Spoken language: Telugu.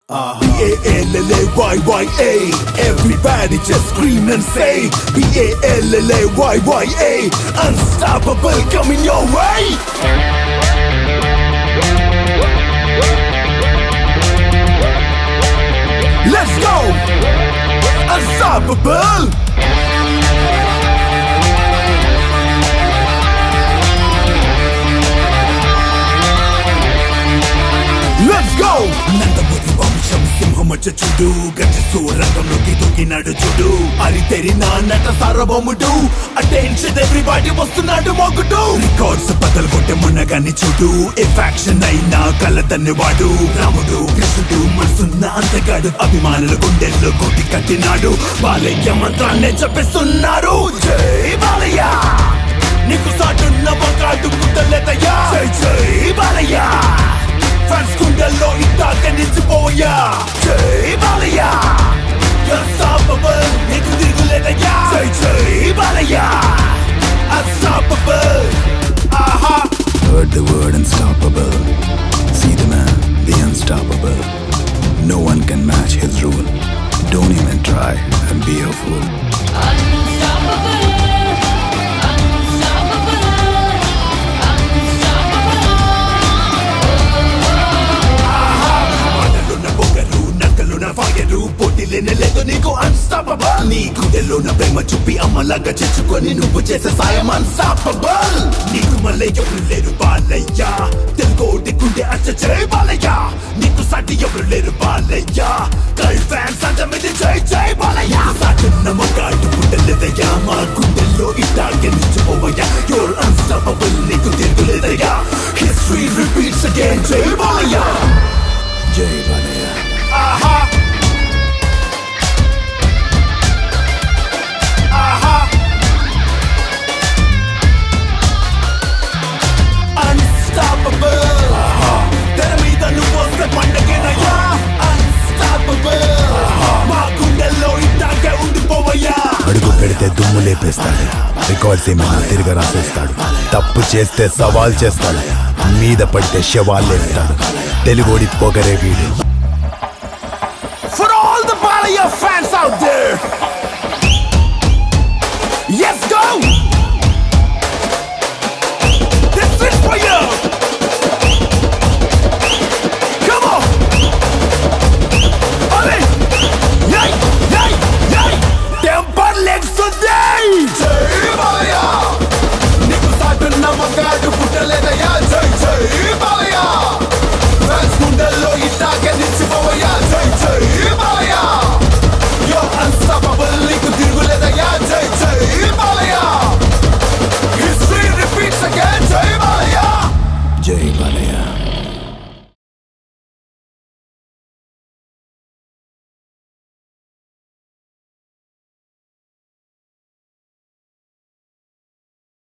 B-A-L-L-A-Y-Y-A Everybody just scream and say B-A-L-L-A-Y-Y-A Unstoppable coming your way Let's go! Unstoppable! Let's go! Nandamuri వంశం సింహమచ్చ చూడు గజ రంగంలోకి దూకినాడు చూడు అది తెరిన నట సార్వభౌముడు అటెన్షన్ ఎవ్రీబాడీ వస్తున్నాడు మొగుడు రికార్డ్స్ బద్దలు కొట్టే మున్నగాని చూడు ఏ ఫ్యాక్షన్ అయినా కలదన్ని వాడు రాముడు కృష్ణుడు మనసున్న అంతగాడు అభిమానుల గుండెల్లో కొట్టి కట్టినాడు బాలయ్య మంత్రాన్నే చెప్పిస్తున్నారు జై బాలయ్య నీకు సాటున్న బొకాడు కుట్టలేదయ్యా జై జై బాలయ్య ఫ్యాన్స్ గుండెల్లో ఇట్టాక నిలిచిపోయా జై బాలయ్య Unstoppable నీకు తిరుగులేదయ్యా జై జై బాలయ్య Unstoppable ఆహా Heard the word unstoppable. See the man, the unstoppable. No one can match his rule. Don't even try and be a fool. Unstoppable, unstoppable, మాటలున్న పొగరు నక్కలున్న ఫైరు పోటీ లేనే లేదు నీకు అన్స్టాపబుల్ నీ గుండెలోన ప్రేమ చూపి అమ్మలాగా చేర్చుకొని నువ్వు చేసే సాయం అన్స్టాపబుల్ నీకు మళ్ళీ ఎవరు లేరు బాలయ్య తెలుగోటి గుండె అచ్చ జై బాలయ్య నీకు సాటి ఎవరు లేరు బాలయ్య కల్ ఫ్యాన్స్ అంత మీద జై జై బాలయ్య సాటున్న మొగాడు గుండెలేదయ్యా మా గుండెల్లో ఇట్టాగే నిలిచిపోవయ్యా యూర్ అన్స్టాపబుల్ నీకు తిరుగులేదయ్యా హిస్టరీ రిపీట్స్ అగైన్ జై Balayya Jai Balaya. Aha. Aha. Unstoppable. తెర మీద నువ్వు వస్తే పండగేనయ్యా Unstoppable. మా గుండెల్లో ఇట్టాగే ఉండిపోవయ్యా అడుగు పెడితే దుమ్ము లేపేస్తాడు రికార్డ్స్ ఏమైనా తిరిగి రాసేస్తాడు తప్పు చేస్తే సవాల్ చేస్తాడు మీద పడితే శవాలు లేపుతాడు తెలుగోడి పొగరే వీడు For all the Balaya fans out there. Yes, go! This is for you! Come on! Allez! Yay! Yay! Yay! Temper legs today! Jai Balaya! నీకు సాటున్న మగాడు పుట్టలేదయ్యా జై